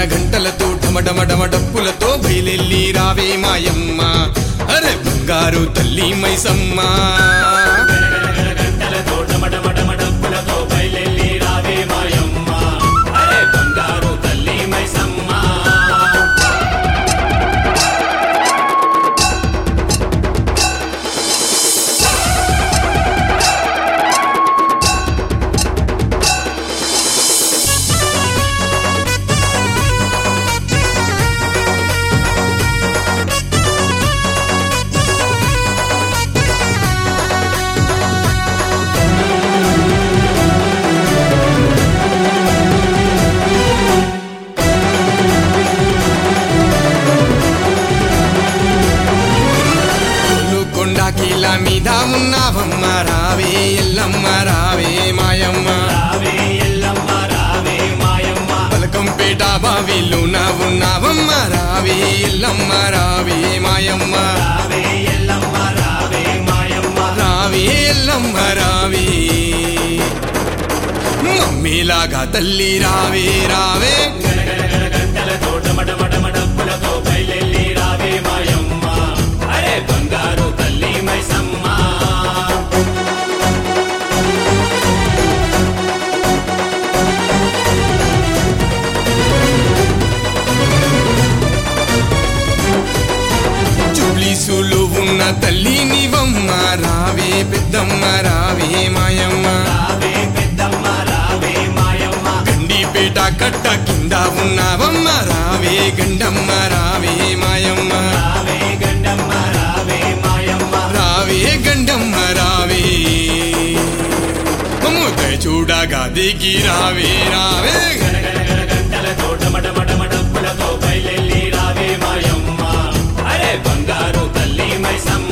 గంటలతో ఢమఢమఢమ డప్పులతో బయలెల్లి రావే మాయమ్మ అరే బంగారు తల్లి మైసమ్మ గంటలతో డమడమడమ డప్పులతో బయలెల్లి రావే మాయమ్మ అరే బంగారు తల్లి మైసమ్మ కొండా కీల మీద ఉన్నావమ్మ రావే ఎల్లమ్మ రావే మాయమ్మ రావే ఎల్లమ్మ రావే మాయమ్మ పలకంపేట బావిలోన ఉన్నావమ్మ రావే ఎల్లమ్మ రావే మాయమ్మ రావే ఎల్లమ్మ రావే మాయమ్మ రావే ఎల్లమ్మ రావే మమ్మీలాగా తల్లి రావే రావే గంటలతో డమడమడమ డప్పులతో బయలెల్లి రావే మాయమ్మ అరే బంగారు తల్లి మైసమ్మ చుబ్లీసులు ఉన్న తల్లి నీవమ్మ రావే పెద్దమ్మ రావే మాయమ్మ రావే పెద్దమ్మ రావే మాయమ్మ గండిపేట కట్ట కింద ఉన్నావమ్మ రావే గండమ్మ రావే మాయమ్మ రావే గండమ్మ రావే మాయమ్మ రావే గండమ్మ రావే మమ్ముత చూడగా దిగి రావే రావే గంటలతో డమడమడమ డప్పులతో బయలెల్లి రావే మాయమ్మ అరే బంగారు తల్లి మైసమ్మ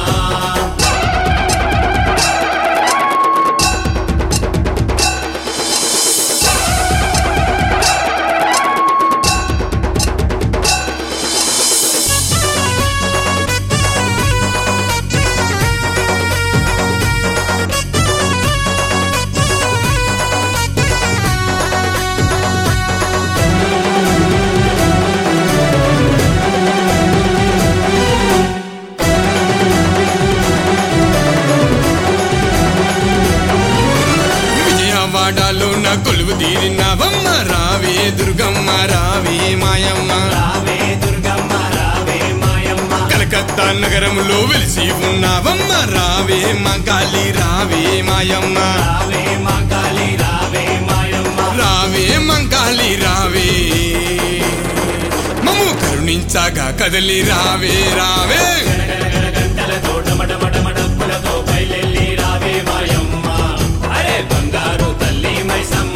విజయవాడలో నా కొలువు తీరినవమ్మ రావే దుర్గమ్మ రావే మాయమ్మ రావే దుర్గమ్మ రావే మాయమ్మ కలకత్తా నగరంలో వెలిసి ఉన్నావమ్మ రావే మగాలి రావే మాయమ్మ రావే మంగాలి రావే మాయమ్మ రావే మంగాలి రావే మమ్ము కరుణించగా కదలి రావే రావే గంటలతో డమడమడమ డప్పులతో బయలెల్లి రావే మాయమ్మ అరే బంగారు తల్లి మైసమ్మ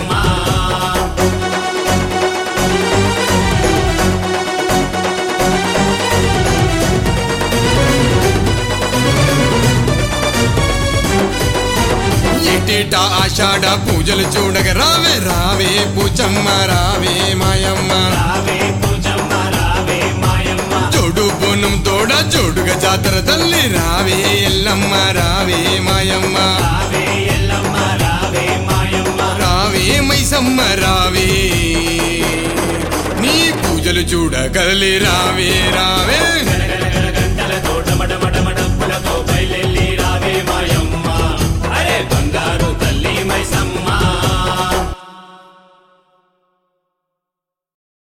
ఏటేటా ఆషాఢ పూజలు చూడగ రావే రావే పూచమ్మ రావే మాయమ్మ రావే పూజమ్మ రావే మాయమ్మ జోడు బోనం తోడ జోడుగా జాతర తల్లి రావే ఎల్లమ్మ రావే మాయమ్మ రావే ఎల్లమ్మ రావే మాయమ్మ రావే మైసమ్మ రావే నీ పూజలు చూడ కదలి రావే రావే